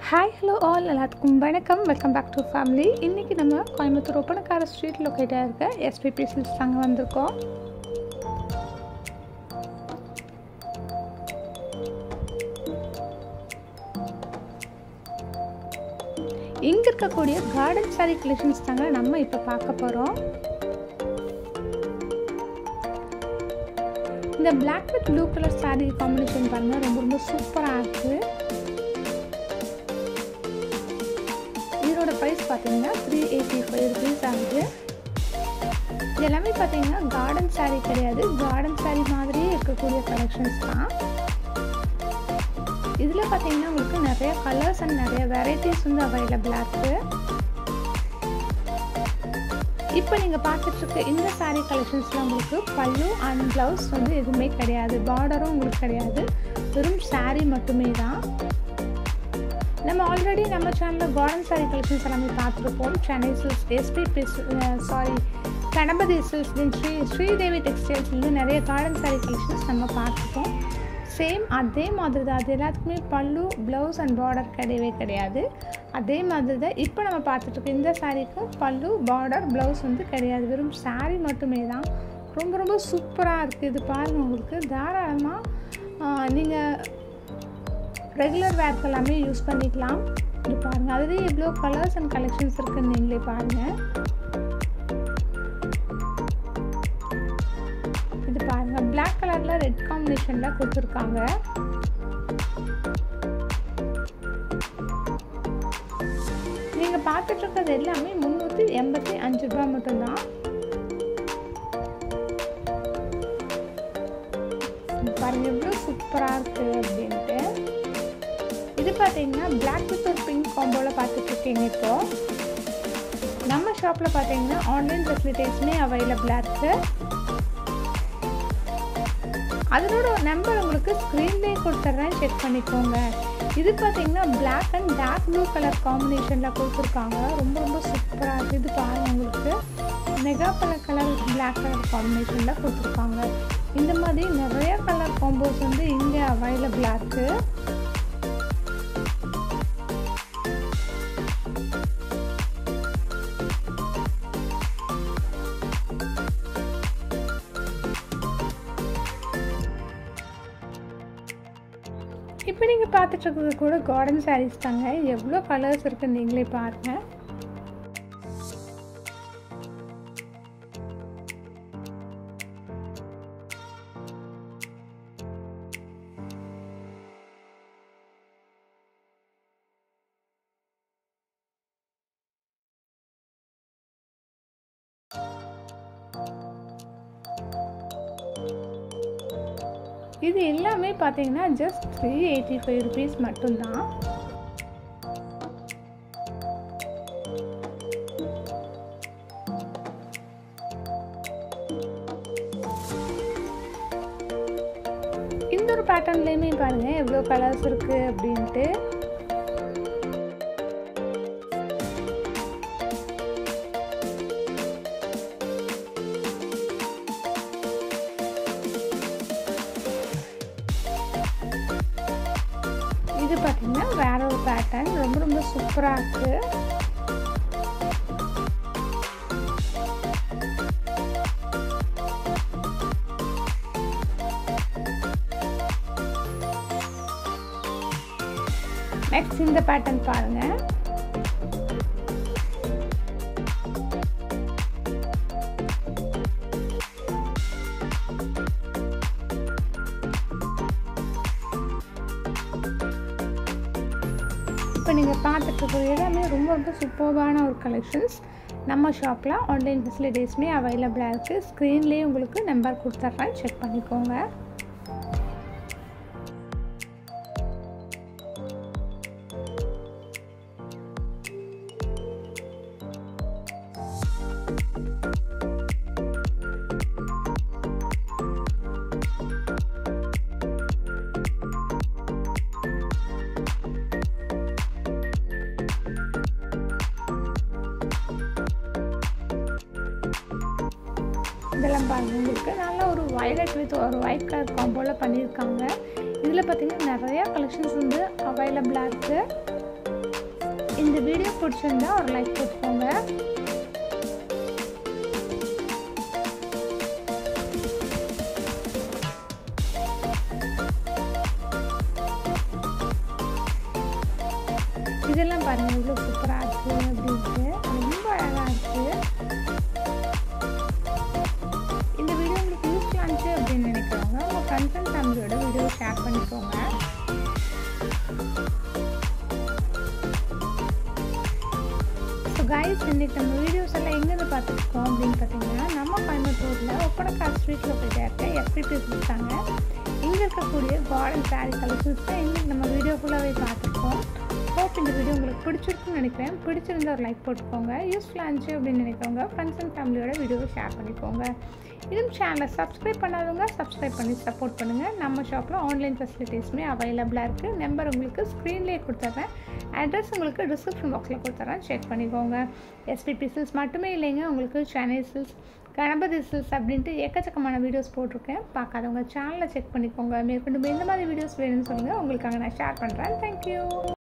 hi hello all எல்லாத்துக்கும் வணக்கம் welcome back to family இன்றைக்கி நம்ம கோயம்புத்தூர் ஒப்பனக்கார ஸ்ட்ரீட் லொக்கேட்டாக இருக்க எஸ்பிபி சில்ஸ் தாங்க வந்திருக்கோம் இங்கே இருக்கக்கூடிய கார்டன் சாரி கலெக்ஷன்ஸ் தாங்க நம்ம இப்போ பார்க்க போகிறோம் இந்த black with blue colour sari combination பாருங்கள் ரொம்ப ரொம்ப சூப்பராக இருக்குது இதோட ப்ரைஸ் பார்த்தீங்கன்னா த்ரீ எயிட்டி ஃபைவ் ருபீஸ் ஆகுது இது எல்லாமே பார்த்தீங்கன்னா கார்டன் சாரீ கிடையாது கார்டன் சாரீ மாதிரியே இருக்கக்கூடிய கலெக்ஷன்ஸ் தான் இதில் பார்த்தீங்கன்னா உங்களுக்கு நிறைய கலர்ஸ் அண்ட் நிறைய வெரைட்டிஸ் வந்து அவைலபிளாக இருக்குது இப்போ நீங்கள் பார்த்துட்ருக்க இந்த சாரீ கலெக்ஷன்ஸில் உங்களுக்கு பல்லு அண்ட் ப்ளவுஸ் வந்து எதுவுமே கிடையாது பார்டரும் உங்களுக்கு கிடையாது வெறும் சாரீ மட்டுமே தான் நம்ம ஆல்ரெடி நம்ம சேனலில் கார்டன் சாரீ கலெக்ஷன்ஸ் எல்லாமே பார்த்துருப்போம் சென்னை சில்ஸ் எஸ்பி சாரி கணபதி சில்ஸ் ஸ்ரீ ஸ்ரீதேவி டெக்ஸ்டைல்ஸ்லேருந்து நிறைய கார்டன் சாரீ கலெக்ஷன்ஸ் நம்ம பார்த்துருப்போம் சேம் அதே மாதிரி தான் அது எல்லாத்துக்குமே பல்லு ப்ளவுஸ் அண்ட் பார்டர் கிடையவே கிடையாது அதே மாதிரி தான் இப்போ நம்ம பார்த்துட்ருக்கோம் இந்த சாரீக்கு பல்லு பார்டர் ப்ளவுஸ் வந்து கிடையாது வெறும் சாரீ மட்டுமே தான் ரொம்ப ரொம்ப சூப்பராக இருக்குது இது பாருங்கள் உங்களுக்கு தாராளமாக நீங்கள் ரெகுலர் வேர்க்கு எல்லாமே யூஸ் பண்ணிக்கலாம் இது பாருங்கள் அதுலேயே எவ்வளோ கலர்ஸ் அண்ட் கலெக்ஷன்ஸ் இருக்குன்னு நீங்களே பாருங்கள் இது பாருங்கள் பிளாக் கலரில் ரெட் காம்பினேஷனில் கொடுத்துருக்காங்க நீங்கள் பார்த்துட்டு இருக்கிறது எல்லாமே முந்நூற்றி எண்பத்தி அஞ்சு ரூபா மட்டும்தான் பாருங்கள் எவ்வளோ சூப்பராக இருக்குது அப்படின்ட்டு இது பார்த்தீங்கன்னா பிளாக் வித் ஒரு பிங்க் காம்போவில் பார்த்துட்ருக்கீங்க இப்போது நம்ம ஷாப்பில் பார்த்தீங்கன்னா ஆன்லைன் ஃபெசிலிட்டிஸுமே அவைலபிளாக இருக்குது அதனோட நம்பர் உங்களுக்கு ஸ்க்ரீன்லேயே கொடுத்துட்றேன் செக் பண்ணிக்கோங்க இது பார்த்தீங்கன்னா black and dark blue colour காம்பினேஷனில் கொடுத்துருக்காங்க ரொம்ப ரொம்ப சூப்பராக இருக்குது இது பாருங்கள் உங்களுக்கு mega colour colour black colour காம்பினேஷனில் கொடுத்துருக்காங்க இந்த மாதிரி நிறைய கலர் காம்போஸ் வந்து இங்கே அவைலபிளாக இருக்குது இப்போ நீங்கள் பார்த்துட்டு இருக்கிறது கூட கார்டன் சாரீஸ் தாங்க எவ்வளோ கலர்ஸ் இருக்குன்னு நீங்களே பாருங்கள் இது எல்லாமே பார்த்தீங்கன்னா just three eighty five rupees மட்டும்தான் இந்த ஒரு பேட்டர்ன்லேயுமே பாருங்கள் எவ்வளோ கலர்ஸ் இருக்குது அப்படின்ட்டு இது பார்த்தீங்கன்னா வேற ஒரு பேட்டர்ன் ரொம்ப ரொம்ப சூப்பராக இருக்குது நெக்ஸ்ட் இந்த பேட்டர்ன் பாருங்க இப்போ நீங்கள் பார்த்துட்டு இருக்கிற எல்லாமே ரொம்ப ரொம்ப சூப்பர்பான ஒரு கலெக்ஷன்ஸ் நம்ம ஷாப்பில் ஆன்லைன் ஃபெசிலிட்டிஸுமே அவைலபிளாக இருக்குது ஸ்க்ரீன்லேயே உங்களுக்கு நம்பர் கொடுத்துட்றேன் செக் பண்ணிக்கோங்க இதெல்லாம் பாருங்கள் உங்களுக்கு நல்ல ஒரு வயலட் வித் ஒரு ஒயிட் கலர் காம்போவில் பண்ணியிருக்காங்க இதில் பார்த்தீங்கன்னா நிறையா கலெக்ஷன்ஸ் வந்து அவைலபிளாக இருக்குது இந்த வீடியோ பிடிச்சிருந்தா ஒரு லைக் போட்டுக்கோங்க இதெல்லாம் பாருங்கள் இவ்வளோ சூப்பராக இருக்குது அப்படின்ட்டு ரொம்ப அழகாக இருக்குது இந்த வீடியோ உங்களுக்கு யூஸ்ஃபுல்லாக இருந்துச்சு அப்படின்னு நினைக்கிறவங்க உங்கள் ஃப்ரெண்ட்ஸ் அண்ட் ஃபேமிலியோட வீடியோ ஷேர் பண்ணிக்கோங்க ஸோ கைஸ் இன்றைக்கி நம்ம வீடியோஸ் எல்லாம் எங்கேருந்து பார்த்துருக்கோம் அப்படின்னு பார்த்தீங்கன்னா நம்ம கோயம்புத்தூரில் ஒப்பனக்கால் ஸ்ட்ரீட்டில் போயிட்டு இருக்க எஃபிபி கொடுத்தாங்க இங்கே இருக்கக்கூடிய கார்டன் சாரீ கலெக்ஷன்ஸ் தான் இன்றைக்கி நம்ம வீடியோ ஃபுல்லாகவே பார்த்துருக்கோம் ஹோப் இந்த வீடியோ உங்களுக்கு பிடிச்சிருக்குன்னு நினைக்கிறேன் பிடிச்சிருந்தா ஒரு லைக் போட்டுக்கோங்க யூஸ்ஃபுல்லாக இருந்துச்சு அப்படின்னு நினைக்கிறவங்க ஃப்ரெண்ட்ஸ் அண்ட் ஃபேமிலியோட வீடியோவை ஷேர் பண்ணிக்கோங்க இதுவும் சேனலை சப்ஸ்கிரைப் பண்ணாதவங்க சப்ஸ்கிரைப் பண்ணி சப்போர்ட் பண்ணுங்கள் நம்ம ஷாப்பில் ஆன்லைன் ஃபெசிலிட்டிஸுமே அவைலபிளாக இருக்குது நம்பர் உங்களுக்கு ஸ்க்ரீன்லேயே கொடுத்துட்றேன் அட்ரஸ் உங்களுக்கு டிஸ்கிரிப்ஷன் பாக்ஸில் கொடுத்துட்றேன் செக் பண்ணிக்கோங்க எஸ்பிபி சில்ஸ் மட்டுமே இல்லைங்க உங்களுக்கு சென்னை சில்ஸ் கணபதி சில்ஸ் அப்படின்ட்டு எக்கச்சக்கமான வீடியோஸ் போட்டிருக்கேன் பார்க்காதவங்க சேனலை செக் பண்ணிக்கோங்க மேற்கொண்டு எந்த மாதிரி வீடியோஸ் வேணும்னு சொல்லுங்கள் உங்களுக்காக நான் ஷேர் பண்ணுறேன் தேங்க்யூ